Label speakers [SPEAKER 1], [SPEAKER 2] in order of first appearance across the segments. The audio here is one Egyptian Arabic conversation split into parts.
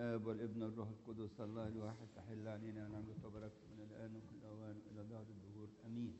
[SPEAKER 1] الآب والابن والروح القدس الله الواحد تحل علينا ونعمة وبركة من الآن وكل أوان إلى دهر الدهور آمين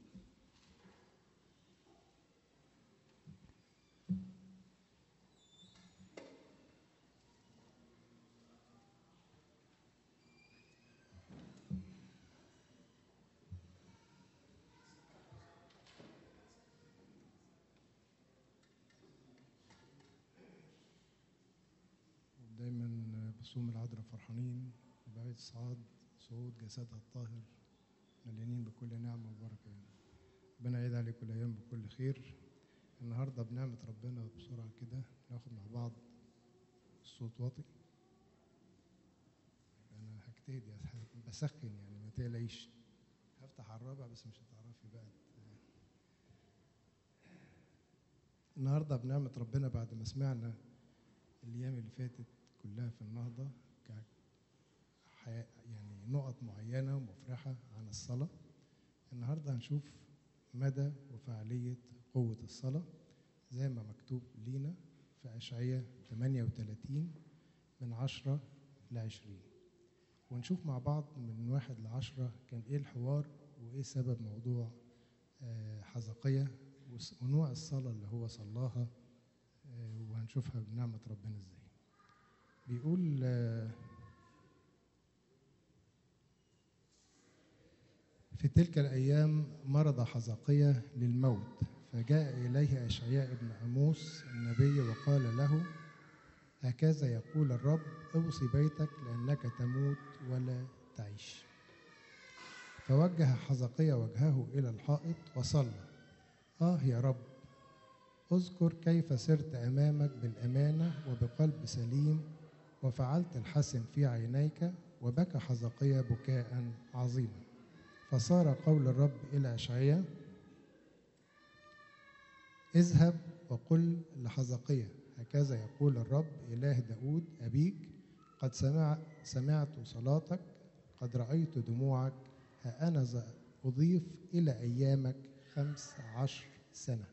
[SPEAKER 2] دايما بصوم العذراء فرحانين وبعيد صعاد صعود جسدها الطاهر مليانين بكل نعمة وبركة ربنا يعيد عليكم الأيام بكل خير النهاردة بنعمة ربنا بسرعة كده ناخد مع بعض الصوت واطي أنا هجتهد يا أصحابي بسخن يعني ما تقلقيش هفتح على الرابع بس مش هتعرفي بقى النهاردة بنعمة ربنا بعد ما سمعنا الأيام اللي فاتت كلها في النهضة ك- حياة- يعني نقط معينة ومفرحة عن الصلاة النهاردة هنشوف مدى وفعالية قوة الصلاة زي ما مكتوب لينا في أشعية 38 من 10 ل 20 ونشوف مع بعض من واحد لعشرة كان إيه الحوار وإيه سبب موضوع آه، حزقية وس- ونوع الصلاة اللي هو صلاها آه، وهنشوفها بنعمة ربنا ازاي بيقول آه، في تلك الأيام مرض حزقية للموت فجاء إليه أشعياء بن عموس النبي وقال له هكذا يقول الرب اوصي بيتك لأنك تموت ولا تعيش فوجه حزقية وجهه إلى الحائط وصلى آه يا رب اذكر كيف سرت امامك بالامانه وبقلب سليم وفعلت الحسن في عينيك وبكى حزقيا بكاء عظيما فصار قول الرب الى اشعياء اذهب وقل لحزقيا هكذا يقول الرب اله داود ابيك قد سمع سمعت صلاتك قد رايت دموعك ها انا ذا اضيف الى ايامك خمس عشر سنه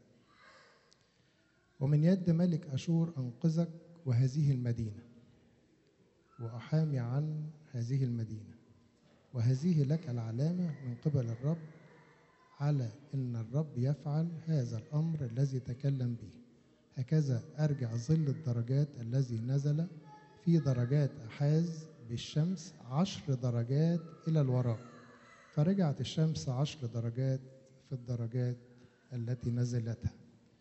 [SPEAKER 2] ومن يد ملك أشور أنقذك وهذه المدينة وأحامي عن هذه المدينة وهذه لك العلامة من قبل الرب على أن الرب يفعل هذا الأمر الذي تكلم به هكذا أرجع ظل الدرجات الذي نزل في درجات أحاز بالشمس عشر درجات إلى الوراء فرجعت الشمس عشر درجات في الدرجات التي نزلتها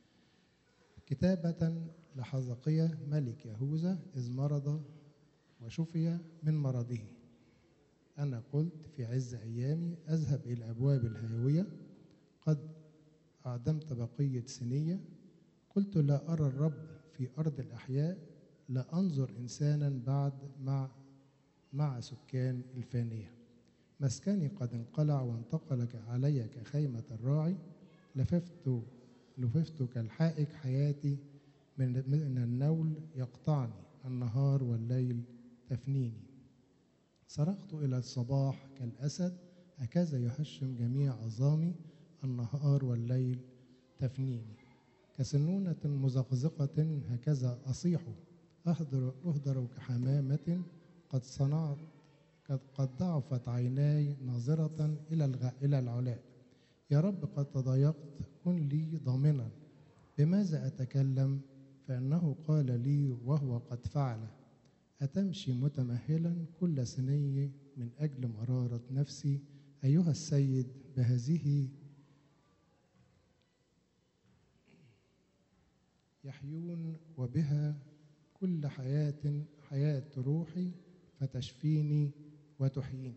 [SPEAKER 2] كتابة لحزقية ملك يهوذا إذ مرض وشفي من مرضه أنا قلت في عز أيامي أذهب إلى أبواب الهاوية قد أعدمت بقية سنية قلت لا أرى الرب في أرض الأحياء لا أنظر إنسانا بعد مع مع سكان الفانية مسكني قد انقلع وانتقل علي كخيمة الراعي لففت لففت كالحائك حياتي من من النول يقطعني النهار والليل تفنيني صرخت إلى الصباح كالأسد هكذا يهشم جميع عظامي النهار والليل تفنيني كسنونة مزقزقة هكذا أصيح أهدر, أهدر كحمامة قد صنعت قد, قد ضعفت عيناي ناظرة إلى الغ... إلى العلاء يا رب قد تضايقت كن لي ضامنا بماذا أتكلم فإنه قال لي وهو قد فعل أتمشي متمهلا كل سني من أجل مرارة نفسي أيها السيد بهذه يحيون وبها كل حياة حياة روحي فتشفيني وتحييني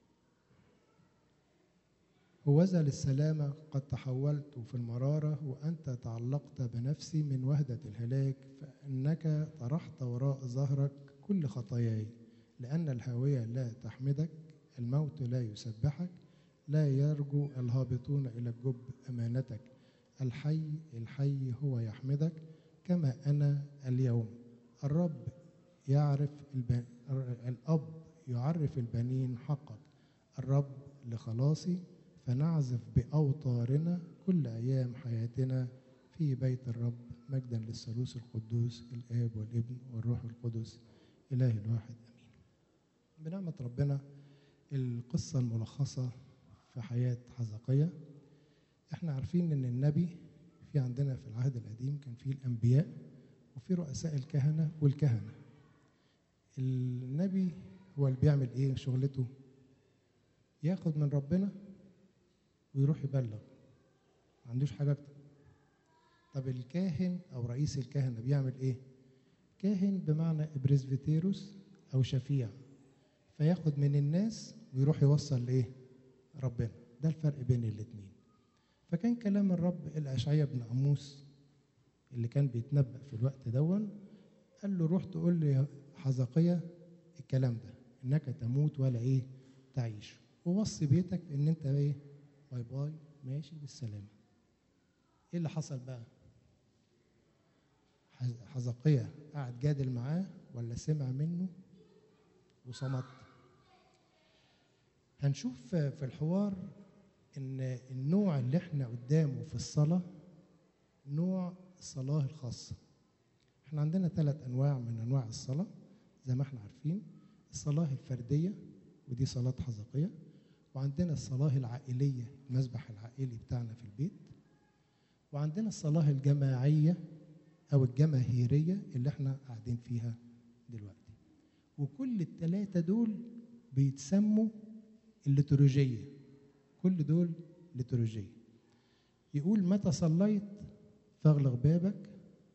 [SPEAKER 2] هوذا للسلامة قد تحولت في المرارة وأنت تعلقت بنفسي من وهدة الهلاك فإنك طرحت وراء ظهرك كل خطاياي لأن الهاوية لا تحمدك الموت لا يسبحك لا يرجو الهابطون إلى الجب أمانتك الحي الحي هو يحمدك كما أنا اليوم الرب يعرف الب... الأب يعرف البنين حقك الرب لخلاصي فنعزف بأوطارنا كل أيام حياتنا في بيت الرب مجدا للثالوث القدوس الآب والابن والروح القدس إله الواحد آمين بنعمة ربنا القصة الملخصة في حياة حزقية احنا عارفين ان النبي في عندنا في العهد القديم كان في الانبياء وفي رؤساء الكهنة والكهنة النبي هو اللي بيعمل ايه شغلته ياخد من ربنا ويروح يبلغ ما عندوش حاجة اكتر طب الكاهن او رئيس الكهنة بيعمل ايه كاهن بمعنى بريسبيتيروس او شفيع فياخد من الناس ويروح يوصل لايه ربنا ده الفرق بين الاثنين فكان كلام الرب الاشعياء بن اموس اللي كان بيتنبأ في الوقت دون قال له روح تقول لي حزقية الكلام ده انك تموت ولا ايه تعيش ووصي بيتك ان انت ايه باي باي ماشي بالسلامه ايه اللي حصل بقى حزقية قعد جادل معاه ولا سمع منه وصمت هنشوف في الحوار ان النوع اللي احنا قدامه في الصلاة نوع الصلاة الخاصة احنا عندنا ثلاث انواع من انواع الصلاة زي ما احنا عارفين الصلاة الفردية ودي صلاة حزقية وعندنا الصلاة العائلية المسبح العائلي بتاعنا في البيت وعندنا الصلاة الجماعية أو الجماهيرية اللي احنا قاعدين فيها دلوقتي وكل الثلاثة دول بيتسموا الليتورجية كل دول ليتورجية يقول متى صليت فاغلق بابك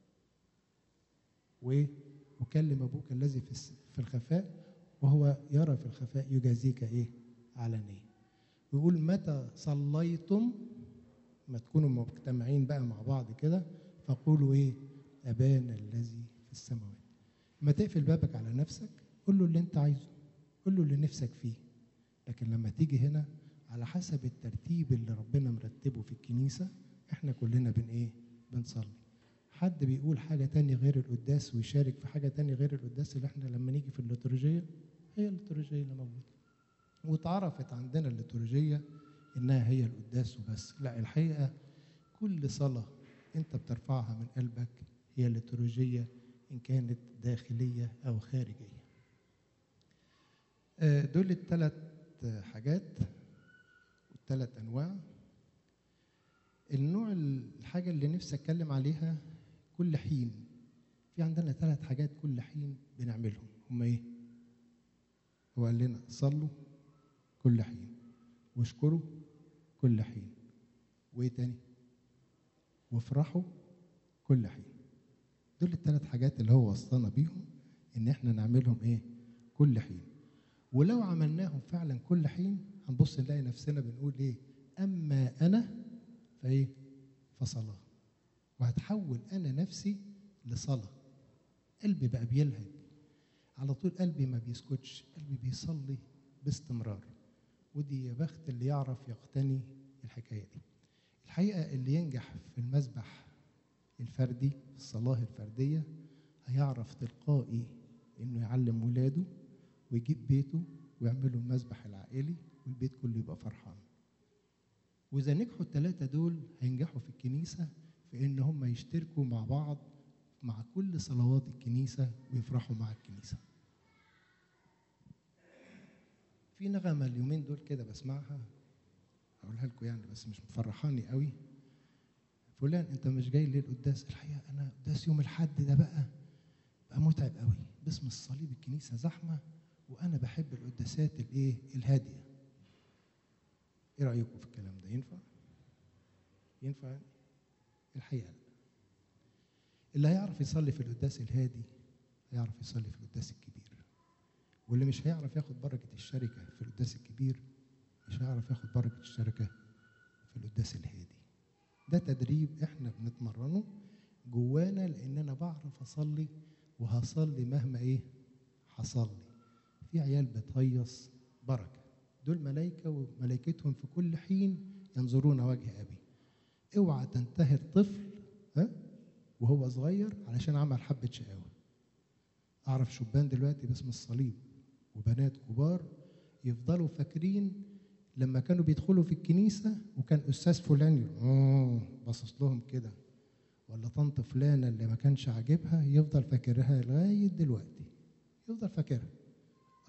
[SPEAKER 2] و وكلم أبوك الذي في في الخفاء وهو يرى في الخفاء يجازيك إيه علنيا ويقول متى صليتم ما تكونوا مجتمعين بقى مع بعض كده فقولوا ايه ابانا الذي في السماوات ما تقفل بابك على نفسك قول له اللي انت عايزه قول له اللي نفسك فيه لكن لما تيجي هنا على حسب الترتيب اللي ربنا مرتبه في الكنيسة احنا كلنا بن ايه بنصلي حد بيقول حاجة تانية غير القداس ويشارك في حاجة تانية غير القداس اللي احنا لما نيجي في الليتورجية هي الليتورجية اللي موجودة واتعرفت عندنا الليتورجية انها هي القداس وبس لا الحقيقة كل صلاة انت بترفعها من قلبك هي الليتورجية ان كانت داخلية او خارجية دول الثلاث حاجات والثلاث انواع النوع الحاجة اللي نفسي اتكلم عليها كل حين في عندنا ثلاث حاجات كل حين بنعملهم هم ايه هو قال لنا صلوا كل حين واشكروا كل حين وايه تاني وافرحوا كل حين دول الثلاث حاجات اللي هو وصلنا بيهم ان احنا نعملهم ايه كل حين ولو عملناهم فعلا كل حين هنبص نلاقي نفسنا بنقول ايه اما انا فايه فصلاه وهتحول انا نفسي لصلاه قلبي بقى بيلهج على طول قلبي ما بيسكتش قلبي بيصلي باستمرار ودي يا بخت اللي يعرف يقتني الحكايه دي الحقيقه اللي ينجح في المسبح الفردي في الصلاه الفرديه هيعرف تلقائي انه يعلم ولاده ويجيب بيته ويعملوا المسبح العائلي والبيت كله يبقى فرحان واذا نجحوا الثلاثه دول هينجحوا في الكنيسه في ان هم يشتركوا مع بعض مع كل صلوات الكنيسه ويفرحوا مع الكنيسه في نغمه اليومين دول كده بسمعها اقولها لكم يعني بس مش مفرحاني قوي فلان انت مش جاي ليه القداس الحقيقه انا قداس يوم الحد ده بقى بقى متعب قوي باسم الصليب الكنيسه زحمه وانا بحب القداسات الايه الهاديه ايه رايكم في الكلام ده ينفع ينفع الحقيقه لا اللي هيعرف يصلي في القداس الهادي هيعرف يصلي في القداس الكبير واللي مش هيعرف ياخد بركه الشركه في القداس الكبير مش هيعرف ياخد بركه الشركه في القداس الهادي ده تدريب احنا بنتمرنه جوانا لان انا بعرف اصلي وهصلي مهما ايه حصل لي في عيال بتهيص بركه دول ملائكه وملائكتهم في كل حين ينظرون وجه ابي اوعى تنتهر طفل ها وهو صغير علشان عمل حبه شقاوه اعرف شبان دلوقتي باسم الصليب وبنات كبار يفضلوا فاكرين لما كانوا بيدخلوا في الكنيسه وكان استاذ فلان اه باصص لهم كده ولا طنط فلانه اللي ما كانش عاجبها يفضل فاكرها لغايه دلوقتي يفضل فاكرها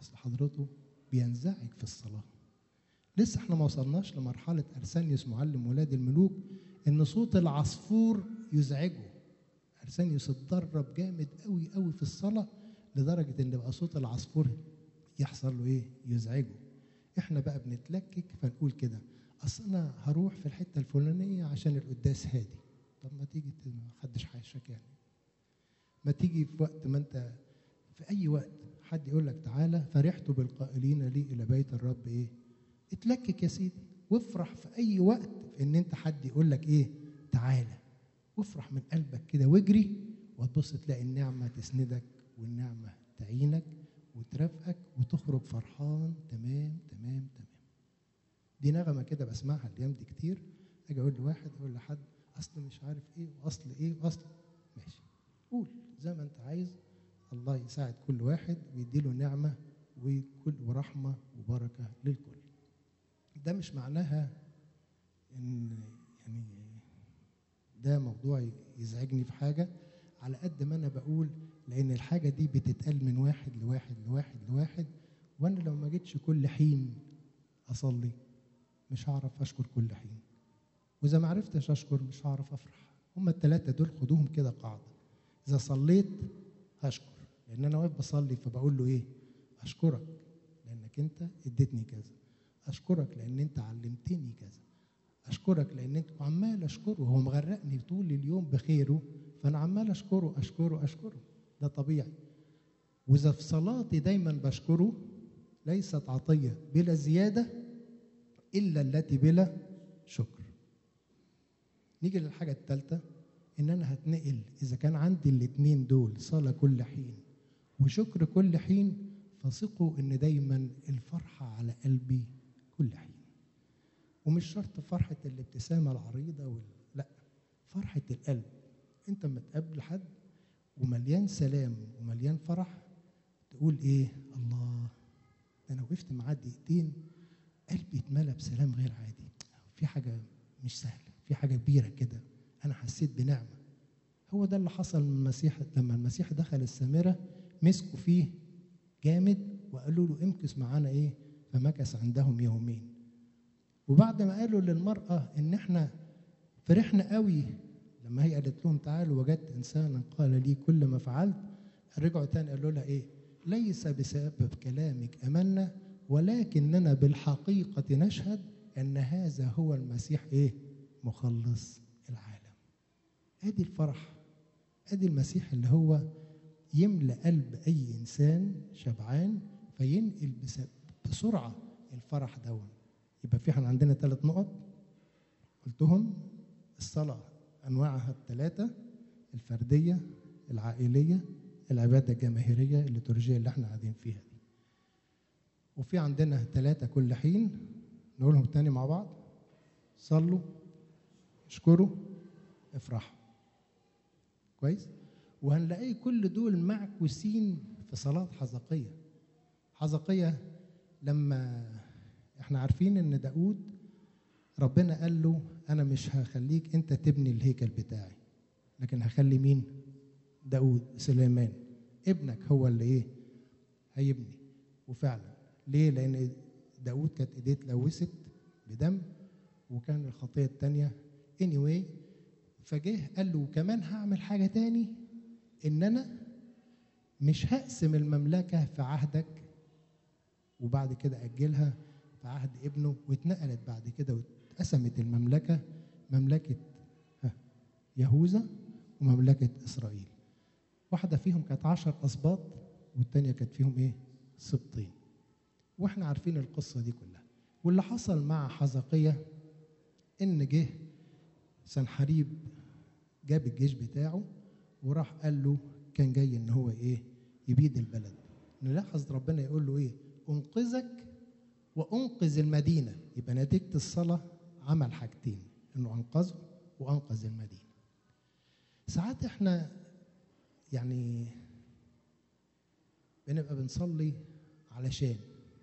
[SPEAKER 2] اصل حضرته بينزعج في الصلاه لسه احنا ما وصلناش لمرحله ارسانيوس معلم ولاد الملوك ان صوت العصفور يزعجه ارسانيوس اتدرب جامد قوي قوي في الصلاه لدرجه ان بقى صوت العصفور يحصل له ايه يزعجه احنا بقى بنتلكك فنقول كده اصل انا هروح في الحته الفلانيه عشان القداس هادي طب ما تيجي ت- ما حدش هيشك يعني ما تيجي في وقت ما انت في اي وقت حد يقول لك تعالى فرحت بالقائلين لي الى بيت الرب ايه اتلكك يا سيدي وافرح في اي وقت في ان انت حد يقول لك ايه تعالى وافرح من قلبك كده واجري وتبص تلاقي النعمه تسندك والنعمه تعينك وترافقك وتخرج فرحان تمام تمام تمام دي نغمه كده بسمعها الايام دي كتير اجي اقول لواحد اقول لحد اصل مش عارف ايه واصل ايه واصل ماشي قول زي ما انت عايز الله يساعد كل واحد ويديله نعمه وكل ورحمه وبركه للكل ده مش معناها ان يعني ده موضوع يزعجني في حاجه على قد ما انا بقول لان الحاجه دي بتتقال من واحد لواحد لواحد لواحد وانا لو ما جيتش كل حين اصلي مش هعرف اشكر كل حين واذا ما عرفتش اشكر مش هعرف افرح هما الثلاثه دول خدوهم كده قاعده اذا صليت هشكر لان انا واقف بصلي فبقول له ايه اشكرك لانك انت اديتني كذا اشكرك لان انت علمتني كذا اشكرك لان انت عمال اشكره هو مغرقني طول اليوم بخيره فانا عمال اشكره اشكره اشكره ده طبيعي واذا في صلاتي دايما بشكره ليست عطيه بلا زياده الا التي بلا شكر نيجي للحاجه الثالثه ان انا هتنقل اذا كان عندي الاثنين دول صلاه كل حين وشكر كل حين فثقوا ان دايما الفرحه على قلبي كل حين ومش شرط فرحه الابتسامه العريضه وال... لا فرحه القلب انت لما تقابل حد ومليان سلام ومليان فرح تقول ايه الله ده انا وقفت معاه دقيقتين قلبي اتملى بسلام غير عادي في حاجه مش سهله في حاجه كبيره كده انا حسيت بنعمه هو ده اللي حصل من المسيح لما المسيح دخل السامره مسكوا فيه جامد وقالوا له امكث معانا ايه فمكث عندهم يومين وبعد ما قالوا للمراه ان احنا فرحنا قوي لما هي قالت لهم تعالوا وجدت انسانا قال لي كل ما فعلت رجعوا تاني قالوا لها ايه ليس بسبب كلامك امنا ولكننا بالحقيقه نشهد ان هذا هو المسيح ايه مخلص العالم ادي الفرح ادي المسيح اللي هو يملى قلب اي انسان شبعان فينقل بس- بسرعه الفرح دون يبقى في احنا عندنا ثلاث نقط قلتهم الصلاه انواعها الثلاثه الفرديه العائليه العباده الجماهيريه الليتورجيه اللي احنا قاعدين فيها دي وفي عندنا ثلاثه كل حين نقولهم تاني مع بعض صلوا اشكروا افرحوا كويس وهنلاقي كل دول معكوسين في صلاة حزقية حزقية لما احنا عارفين ان داود ربنا قال له انا مش هخليك انت تبني الهيكل بتاعي لكن هخلي مين داود سليمان ابنك هو اللي ايه هيبني وفعلا ليه لان داود كانت ايديه اتلوثت بدم وكان الخطيه الثانيه anyway فجه قال له كمان هعمل حاجه تاني ان انا مش هقسم المملكه في عهدك وبعد كده اجلها في عهد ابنه واتنقلت بعد كده واتقسمت المملكه مملكه ها، يهوذا ومملكه اسرائيل واحده فيهم كانت عشر اسباط والتانيه كانت فيهم ايه سبطين واحنا عارفين القصه دي كلها واللي حصل مع حزقيه ان جه سنحريب جاب الجيش بتاعه وراح قال له كان جاي ان هو ايه يبيد البلد نلاحظ ربنا يقول له ايه انقذك وانقذ المدينه يبقى نتيجه الصلاه عمل حاجتين انه انقذه وانقذ المدينه ساعات احنا يعني بنبقى بنصلي علشان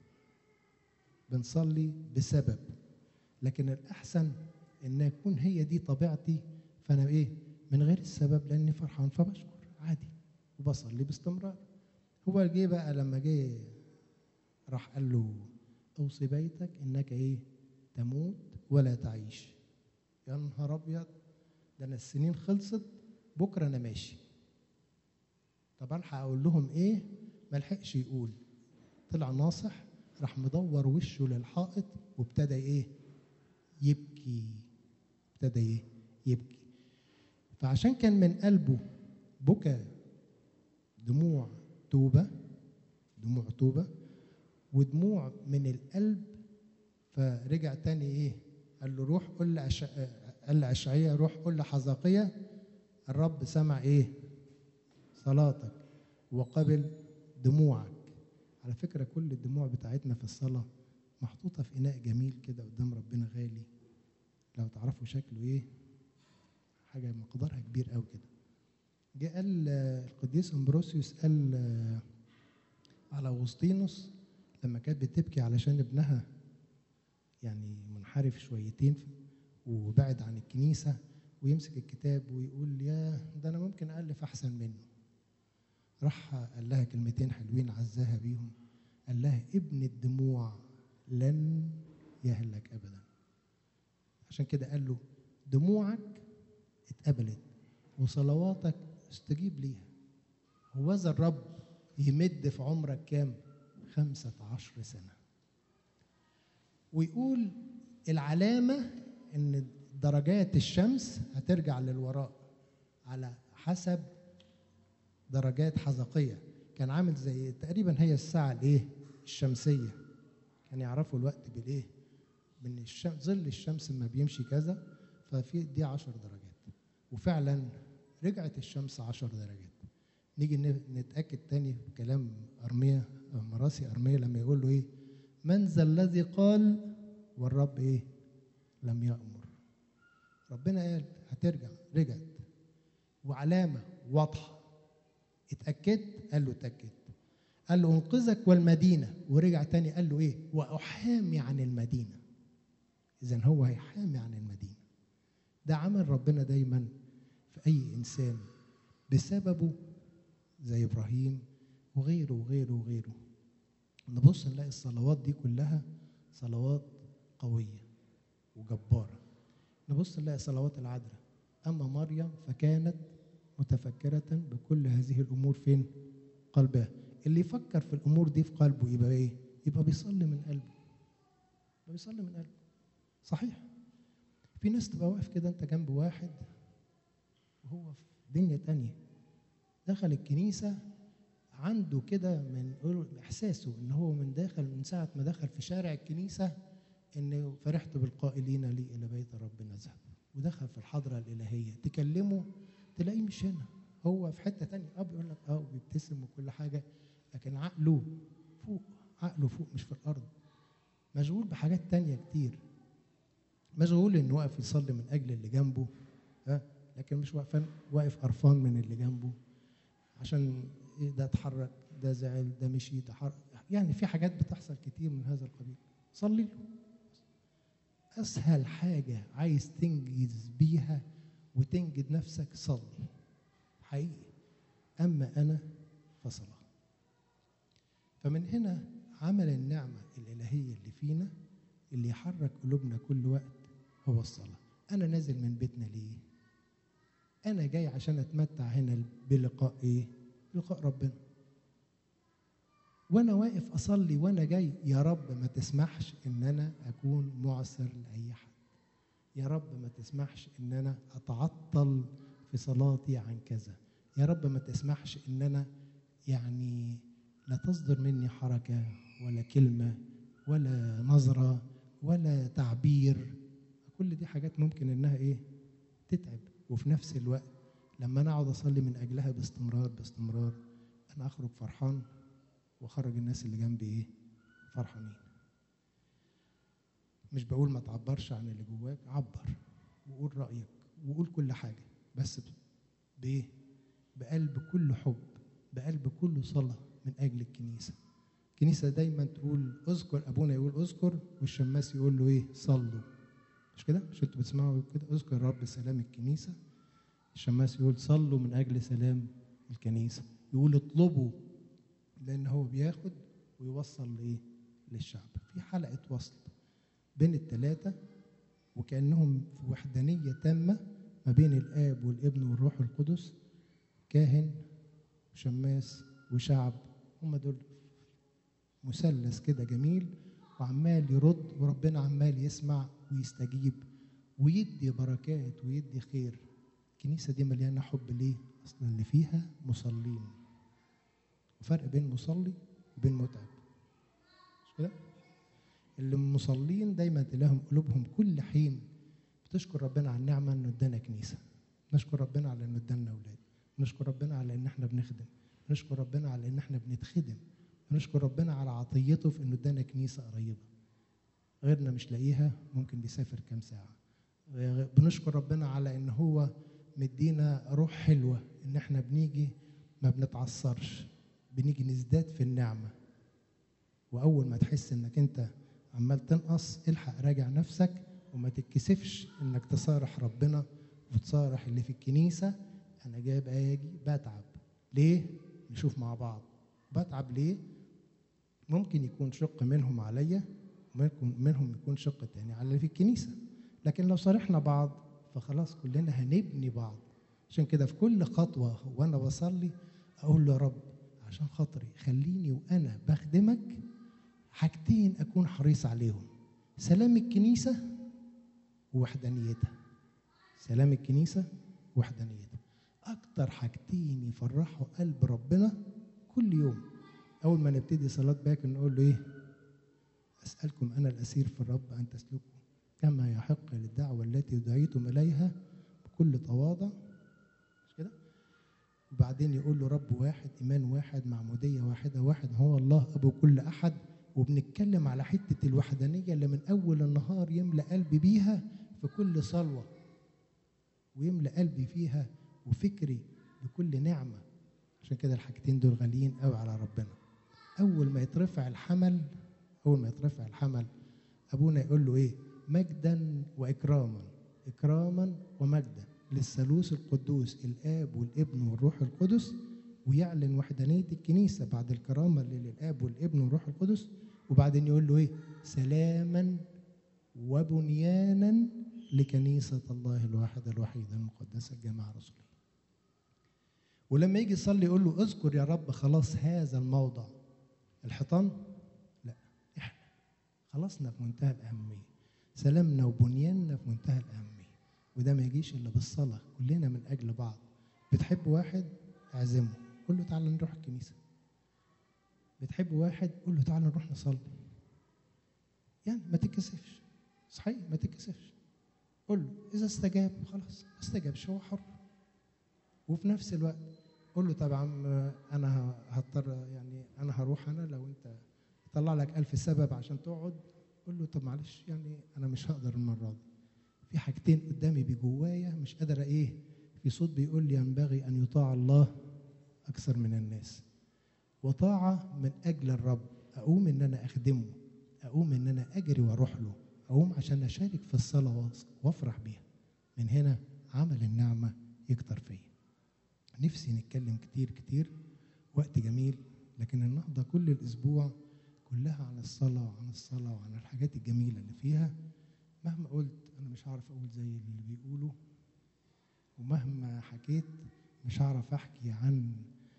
[SPEAKER 2] بنصلي بسبب لكن الاحسن ان يكون هي دي طبيعتي فانا ايه من غير السبب لاني فرحان فبشكر عادي وبصلي باستمرار هو جه بقى لما جه راح قال له اوصي بيتك انك ايه تموت ولا تعيش يا نهار ابيض ده انا السنين خلصت بكره انا ماشي طب الحق اقول لهم ايه ما لحقش يقول طلع ناصح راح مدور وشه للحائط وابتدى ايه يبكي ابتدى ايه يبكي فعشان كان من قلبه بكى دموع توبة دموع توبة ودموع من القلب فرجع تاني ايه قال له روح قل لأش... قال لأشعية روح قل لحزقية الرب سمع ايه صلاتك وقبل دموعك على فكرة كل الدموع بتاعتنا في الصلاة محطوطة في إناء جميل كده قدام ربنا غالي لو تعرفوا شكله إيه حاجة مقدارها كبير قوي كده جه قال القديس امبروسيوس قال على أغسطينوس لما كانت بتبكي علشان ابنها يعني منحرف شويتين وبعد عن الكنيسة ويمسك الكتاب ويقول يا ده أنا ممكن ألف أحسن منه راح قال لها كلمتين حلوين عزاها بيهم قال لها ابن الدموع لن يهلك ابدا عشان كده قال له دموعك اتقبلت وصلواتك استجيب ليها هوذا الرب يمد في عمرك كام خمسة عشر سنة ويقول العلامة ان درجات الشمس هترجع للوراء على حسب درجات حزقية كان عامل زي تقريبا هي الساعة الايه الشمسية كان يعرفوا الوقت بالايه من الشمس ظل الشمس لما بيمشي كذا ففي دي عشر درجات وفعلا رجعت الشمس عشر درجات نيجي نتأكد تاني بكلام أرمية مراسي أرمية لما يقول له إيه من ذا الذي قال والرب إيه لم يأمر ربنا قال هترجع رجعت وعلامة واضحة اتأكدت قال له اتأكد قال له انقذك والمدينة ورجع تاني قال له ايه وأحامي عن المدينة إذا هو هيحامي عن المدينة ده عمل ربنا دايما في أي إنسان بسببه زي إبراهيم وغيره وغيره وغيره نبص نلاقي الصلوات دي كلها صلوات قوية وجبارة نبص نلاقي صلوات العذراء أما مريم فكانت متفكرة بكل هذه الأمور فين؟ قلبها اللي يفكر في الأمور دي في قلبه يبقى إيه؟ يبقى بيصلي من قلبه يبقى بيصلي من قلبه صحيح في ناس تبقى واقف كده أنت جنب واحد وهو في دنيا تانية دخل الكنيسة عنده كده من إحساسه إن هو من داخل من ساعة ما دخل في شارع الكنيسة إنه فرحت بالقائلين لي إلى بيت ربنا اذهب ودخل في الحضرة الإلهية تكلمه تلاقيه مش هنا هو في حته تانية اه بيقول لك اه وبيبتسم وكل حاجه لكن عقله فوق عقله فوق مش في الارض مشغول بحاجات تانية كتير مشغول انه واقف يصلي من اجل اللي جنبه ها لكن مش واقف واقف قرفان من اللي جنبه عشان إيه ده اتحرك ده زعل ده مشي ده حرك يعني في حاجات بتحصل كتير من هذا القبيل صلي له اسهل حاجه عايز تنجز بيها وتنجد نفسك صلي حقيقي أما أنا فصلاة فمن هنا عمل النعمة الإلهية اللي فينا اللي يحرك قلوبنا كل وقت هو الصلاة أنا نازل من بيتنا ليه أنا جاي عشان أتمتع هنا بلقاء إيه بلقاء ربنا وأنا واقف أصلي وأنا جاي يا رب ما تسمحش إن أنا أكون معسر لأي حد يا رب ما تسمحش ان انا اتعطل في صلاتي عن كذا يا رب ما تسمحش ان انا يعني لا تصدر مني حركه ولا كلمه ولا نظره ولا تعبير كل دي حاجات ممكن انها ايه تتعب وفي نفس الوقت لما انا اقعد اصلي من اجلها باستمرار باستمرار انا اخرج فرحان واخرج الناس اللي جنبي ايه فرحانين مش بقول ما تعبرش عن اللي جواك عبر وقول رأيك وقول كل حاجة بس بإيه؟ بقلب كل حب بقلب كل صلاة من أجل الكنيسة الكنيسة دايما تقول اذكر أبونا يقول اذكر والشماس يقول له إيه صلوا مش كده؟ مش انتوا بتسمعوا كده اذكر رب سلام الكنيسة الشماس يقول صلوا من أجل سلام الكنيسة يقول اطلبوا لأن هو بياخد ويوصل لإيه؟ للشعب في حلقة وصل بين الثلاثة وكأنهم في وحدانية تامة ما بين الآب والابن والروح القدس كاهن وشماس وشعب هم دول مثلث كده جميل وعمال يرد وربنا عمال يسمع ويستجيب ويدي بركات ويدي خير الكنيسة دي مليانة حب ليه؟ أصل اللي فيها مصلين وفرق بين مصلي وبين متعب مش كده؟ اللي مصلين دايما تلاقيهم قلوبهم كل حين بتشكر ربنا على النعمة إنه ادانا كنيسة نشكر ربنا على إنه ادانا أولاد نشكر ربنا على إن إحنا بنخدم نشكر ربنا على إن إحنا بنتخدم نشكر ربنا على عطيته في إنه ادانا كنيسة قريبة غيرنا مش لاقيها ممكن بيسافر كام ساعة بنشكر ربنا على إن هو مدينا روح حلوة إن إحنا بنيجي ما بنتعصرش بنيجي نزداد في النعمة وأول ما تحس إنك أنت عمال تنقص الحق راجع نفسك وما تتكسفش إنك تصارح ربنا وتصارح اللي في الكنيسة أنا جايب أجي بتعب ليه؟ نشوف مع بعض بتعب ليه؟ ممكن يكون شق منهم عليا وممكن منهم يكون شق تاني على اللي في الكنيسة لكن لو صارحنا بعض فخلاص كلنا هنبني بعض عشان كده في كل خطوة وأنا بصلي أقول له يا رب عشان خاطري خليني وأنا بخدمك حاجتين أكون حريص عليهم سلام الكنيسة ووحدانيتها سلام الكنيسة ووحدانيتها أكتر حاجتين يفرحوا قلب ربنا كل يوم أول ما نبتدي صلاة باكر نقول له إيه أسألكم أنا الأسير في الرب أن تسلكوا كما يحق للدعوة التي دعيتم إليها بكل تواضع مش كده؟ وبعدين يقول له رب واحد إيمان واحد معمودية واحدة واحد هو الله أبو كل أحد وبنتكلم على حتة الوحدانية اللي من أول النهار يملأ قلبي بيها في كل صلوة ويملأ قلبي فيها وفكري بكل نعمة عشان كده الحاجتين دول غاليين قوي على ربنا أول ما يترفع الحمل أول ما يترفع الحمل أبونا يقول له إيه مجدا وإكراما إكراما ومجدا للثالوث القدوس الآب والابن والروح القدس ويعلن وحدانية الكنيسة بعد الكرامة اللي للآب والابن والروح القدس وبعدين يقول له إيه سلاما وبنيانا لكنيسة الله الواحدة الوحيدة المقدسة الجامعة الرسولية ولما يجي يصلي يقول له اذكر يا رب خلاص هذا الموضع الحيطان لا احنا خلصنا في منتهى الأهمية سلامنا وبنياننا في منتهى الأهمية وده ما يجيش إلا بالصلاة كلنا من أجل بعض بتحب واحد اعزمه قول له تعالى نروح الكنيسة بتحب واحد قول له تعالى نروح نصلي يعني ما تتكسفش صحيح ما تتكسفش قول له إذا استجاب خلاص ما استجابش هو حر وفي نفس الوقت قول له طب يا عم انا هضطر يعني انا هروح انا لو انت طلع لك ألف سبب عشان تقعد قول له طب معلش يعني انا مش هقدر المره دي في حاجتين قدامي بجوايا مش قادر ايه في صوت بيقول لي ينبغي ان يطاع الله اكثر من الناس وطاعه من اجل الرب اقوم ان انا اخدمه اقوم ان انا اجري واروح له اقوم عشان اشارك في الصلاه وافرح بيها من هنا عمل النعمه يكتر فيا نفسي نتكلم كتير كتير وقت جميل لكن النهضة كل الأسبوع كلها عن الصلاة وعن الصلاة وعن الحاجات الجميلة اللي فيها مهما قلت أنا مش هعرف أقول زي اللي بيقولوا ومهما حكيت مش هعرف أحكي عن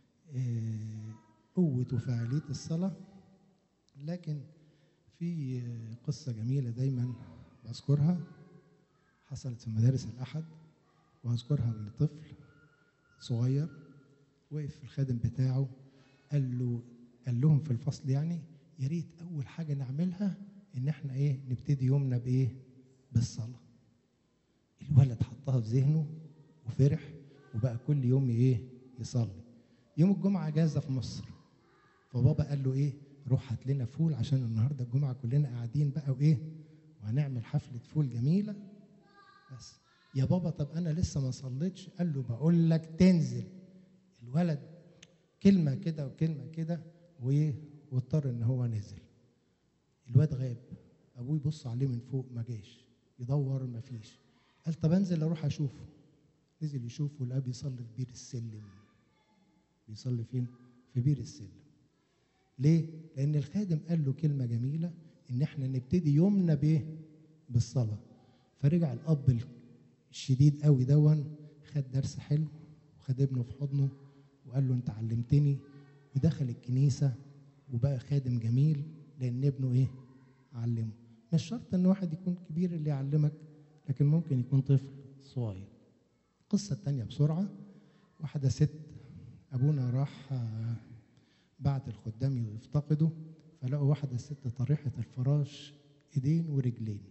[SPEAKER 2] قوة وفعالية الصلاة لكن في قصة جميلة دايما بذكرها حصلت في مدارس الأحد وهذكرها لطفل صغير وقف الخادم بتاعه قال له قال لهم في الفصل يعني يا ريت اول حاجه نعملها ان احنا ايه نبتدي يومنا بايه بالصلاه الولد حطها في ذهنه وفرح وبقى كل يوم ايه يصلي يوم الجمعه اجازه في مصر فبابا قال له ايه روح هات لنا فول عشان النهارده الجمعه كلنا قاعدين بقى وايه وهنعمل حفله فول جميله بس يا بابا طب انا لسه ما صليتش قال له بقول لك تنزل الولد كلمه كده وكلمه كده وايه واضطر ان هو نزل الواد غاب ابوه يبص عليه من فوق ما جاش يدور ما فيش قال طب انزل اروح اشوفه نزل يشوفه لقاه بيصلي في بير السلم بيصلي فين في بير السلم ليه؟ لأن الخادم قال له كلمة جميلة إن إحنا نبتدي يومنا بإيه؟ بالصلاة فرجع الأب الشديد قوي دون خد درس حلو وخد ابنه في حضنه وقال له أنت علمتني ودخل الكنيسة وبقى خادم جميل لأن ابنه إيه؟ علمه مش شرط إن واحد يكون كبير اللي يعلمك لكن ممكن يكون طفل صغير القصة التانية بسرعة واحدة ست أبونا راح آه، بعت الخدام يفتقدوا فلقوا واحدة ست طريحة الفراش إيدين ورجلين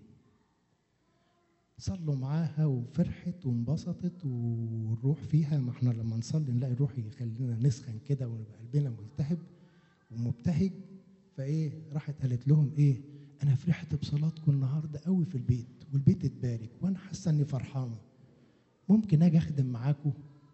[SPEAKER 2] صلوا معاها وفرحت وانبسطت والروح فيها ما احنا لما نصلي نلاقي الروح يخلينا نسخن كده ونبقى قلبنا ملتهب ومبتهج فايه راحت قالت لهم ايه انا فرحت بصلاتكم النهارده قوي في البيت والبيت اتبارك وانا حاسه اني فرحانه ممكن اجي اخدم معاكم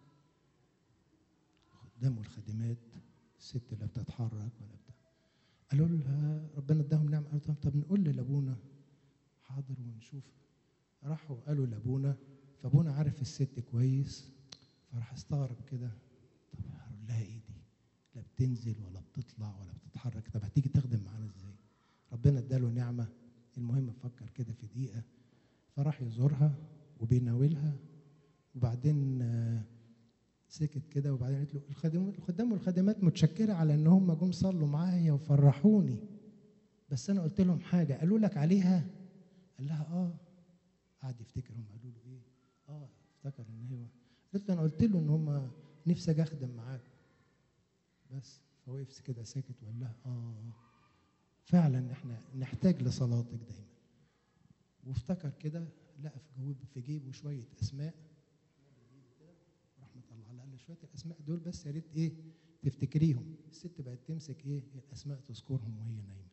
[SPEAKER 2] الخدام والخادمات الست لا بتتحرك ولا بتاع قالوا لها ربنا اداهم نعمه قالوا طب- طب نقول لابونا حاضر ونشوف راحوا قالوا لابونا فابونا عارف الست كويس فراح استغرب كده طب هقول لها ايه دي لا بتنزل ولا بتطلع ولا بتتحرك طب هتيجي تخدم معانا ازاي ربنا اداله نعمه المهم فكر كده في دقيقه فراح يزورها وبيناولها وبعدين آه، سكت كده وبعدين قالت له الخادم الخدام والخادمات متشكره على ان هم جم صلوا معايا وفرحوني بس انا قلت لهم حاجه قالوا لك عليها قال لها اه قعد يفتكر هم قالوا له ايه اه افتكر ان هو قلت له انا قلت له ان هم نفسي اجي اخدم معاك بس فوقف كده ساكت وقال لها اه فعلا احنا نحتاج لصلاتك دايما وافتكر كده لقى في جوب في جيبه شويه اسماء راح مطلع لها قال له شويه الاسماء دول بس يا ريت ايه تفتكريهم الست بقت تمسك ايه الاسماء تذكرهم وهي نايمه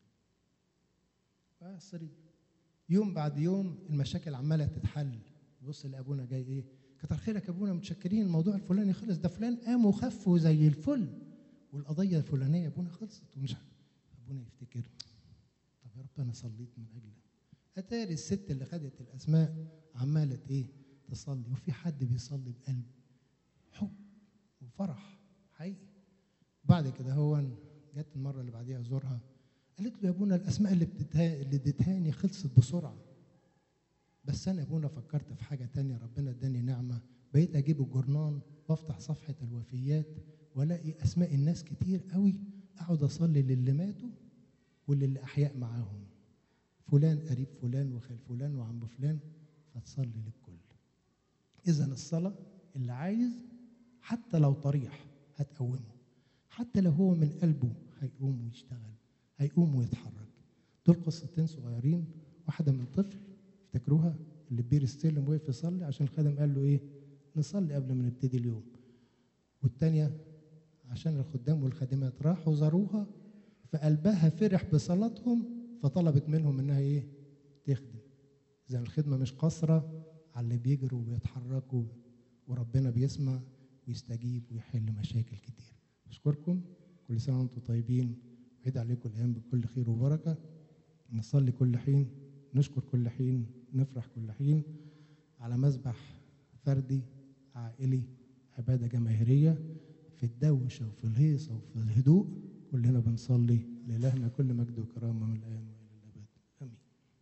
[SPEAKER 2] فصري يوم بعد يوم المشاكل عماله تتحل بص لابونا جاي ايه كتر خيرك يا ابونا متشكرين الموضوع الفلاني خلص ده فلان قام وخف زي الفل والقضيه الفلانيه يا ابونا خلصت ومش عارف. ابونا يفتكر طب يا رب انا صليت من اجلك اتاري الست اللي خدت الاسماء عماله ايه تصلي وفي حد بيصلي بقلب حب وفرح حقيقي بعد كده هو جت المره اللي بعديها ازورها قالت له يا ابونا الاسماء اللي بتدها اللي اديتهاني خلصت بسرعه بس انا يا ابونا فكرت في حاجه تانية ربنا اداني نعمه بقيت اجيب الجرنان وافتح صفحه الوفيات والاقي اسماء الناس كتير قوي اقعد اصلي للي ماتوا وللي احياء معاهم فلان قريب فلان وخال فلان وعم فلان فتصلي للكل اذا الصلاه اللي عايز حتى لو طريح هتقومه حتى لو هو من قلبه هيقوم ويشتغل هيقوم ويتحرك دول قصتين صغيرين واحده من طفل افتكروها اللي بير السلم وقف يصلي عشان الخادم قال له ايه نصلي قبل ما نبتدي اليوم والتانية عشان الخدام والخادمات راحوا زاروها فقلبها فرح بصلاتهم فطلبت منهم انها ايه تخدم زي الخدمة مش قصرة على اللي بيجروا وبيتحركوا وربنا بيسمع ويستجيب ويحل مشاكل كتير أشكركم كل سنة وأنتم طيبين وعيد عليكم الأيام بكل خير وبركة نصلي كل حين نشكر كل حين نفرح كل حين على مذبح فردي عائلي عبادة جماهيرية في الدوشة وفي الهيصة وفي الهدوء كلنا بنصلي لإلهنا كل مجد وكرامة من الآن وإلى الأبد آمين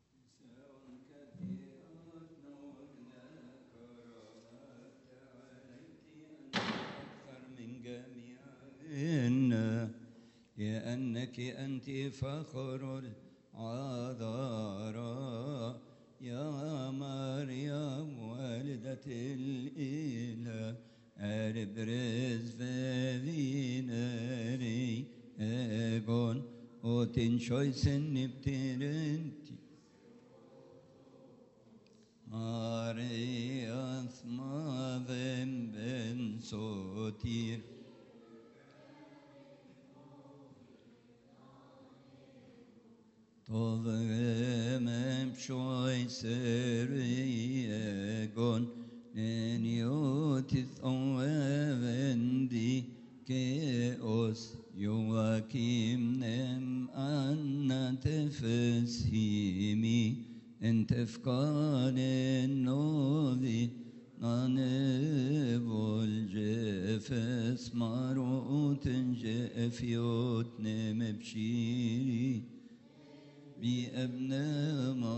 [SPEAKER 1] أكثر من جميعنا لأنك أنت فخر العذراء يا مريم والدة الإله أربرز فيناري أجون وتن شويسن بترنتي Marias madem ben sotir Tolvemem shoy seriegon En yotis oevendi Ke os Joachim nem anna tefeshimi انت في قال النوبي نانبول جفس ماروت جفيوت نمبشيري بأبن ما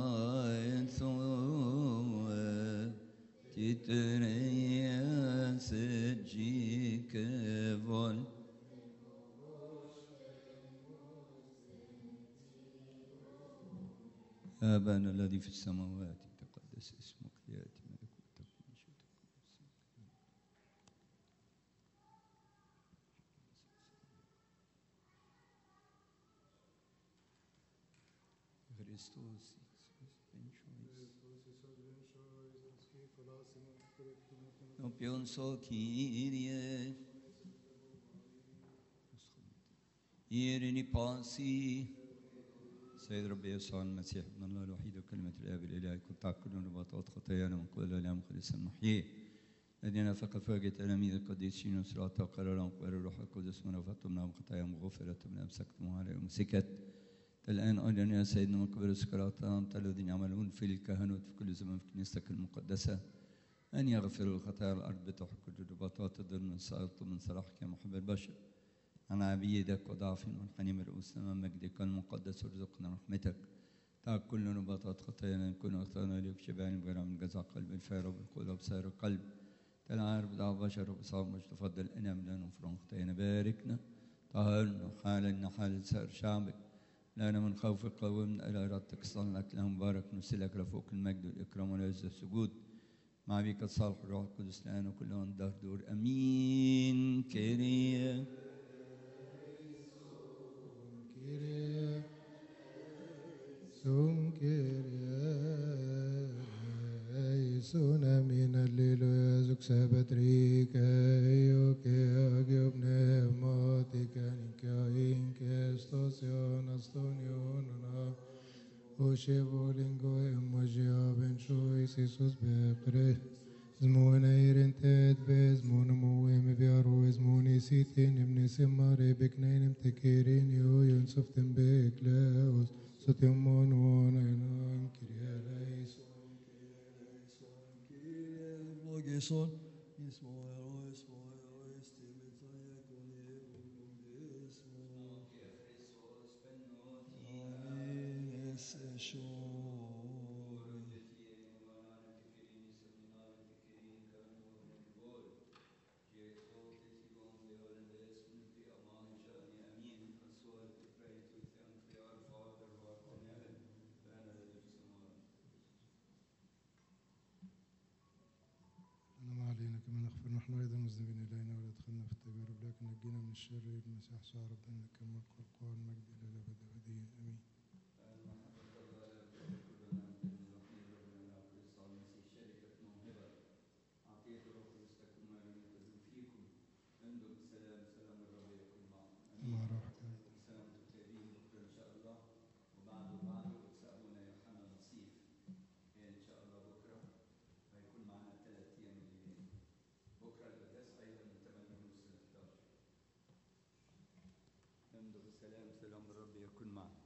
[SPEAKER 1] يثوى تتريا سجيك فول آبانا الذي في السماوات تقدس اسمك ليأتي ملكوتك ومشيئتك Christus Opion so Kyrie Irini pasi سيد ربي يسوع المسيح ابن الله الوحيد وكلمة الآب الإله كنت تعقلون رباطات خطايانا من قبل الإله مخلص المحيي الذين فقد فاجئ تلاميذ القديسين وصراط وقرر لهم قبل الروح القدس من رفضتم لهم خطاياهم غفرت من أمسكتم على أمسكت الآن أيضا يا سيدنا من قبل السكرات أنت الذين يعملون في الكهنوت في كل زمان في كنيستك المقدسة أن يغفروا الخطايا الأرض بتحق الرباطات الظلم من سألت من صلاحك يا محب البشر عن عبيدك وضعف منحني مرؤوس أمام مجدك المقدس وارزقنا رحمتك تعب كل نباطات خطايانا نكون أخطأنا لك شبعنا بغير من جزع قلب الفار وبالقول وبصير القلب تلعار بضعف بشر وبصعب مش تفضل انام لنا فرون خطايانا باركنا طهرنا حالنا حال سائر شعبك لنا من خوفك قومنا إلى إرادتك صلك لهم بارك نسلك لفوق المجد والإكرام والعز السجود مع بك الصالح الروح القدس الآن وكل من دهر دور أمين كريم
[SPEAKER 2] Kyrie, Sum Kyrie, Eisuna min alleluia, zuk sabatrika, ioke agiob pneumatika, nika inke station astonionana, Oshe volingo emojia ben shois Isus bepre, زمون ايرنتت بزمون مويم بيارو زمون سيتين ابن سماري بكنين متكيرين يو ينصف تنبيك لاوس ستيمون وانا كريا ليس
[SPEAKER 3] Logison,
[SPEAKER 2] أنا ما علينا كما نغفر نحن أيضا مذنبين إلينا ولا تدخلنا في التجارب لكن نجينا من الشر المسيح صار ربنا كما الملك والقوة والمجد إلى الأبد أبديا آمين مع روحك أيضا.
[SPEAKER 1] نمضي بسلام سلام الرب يكون معنا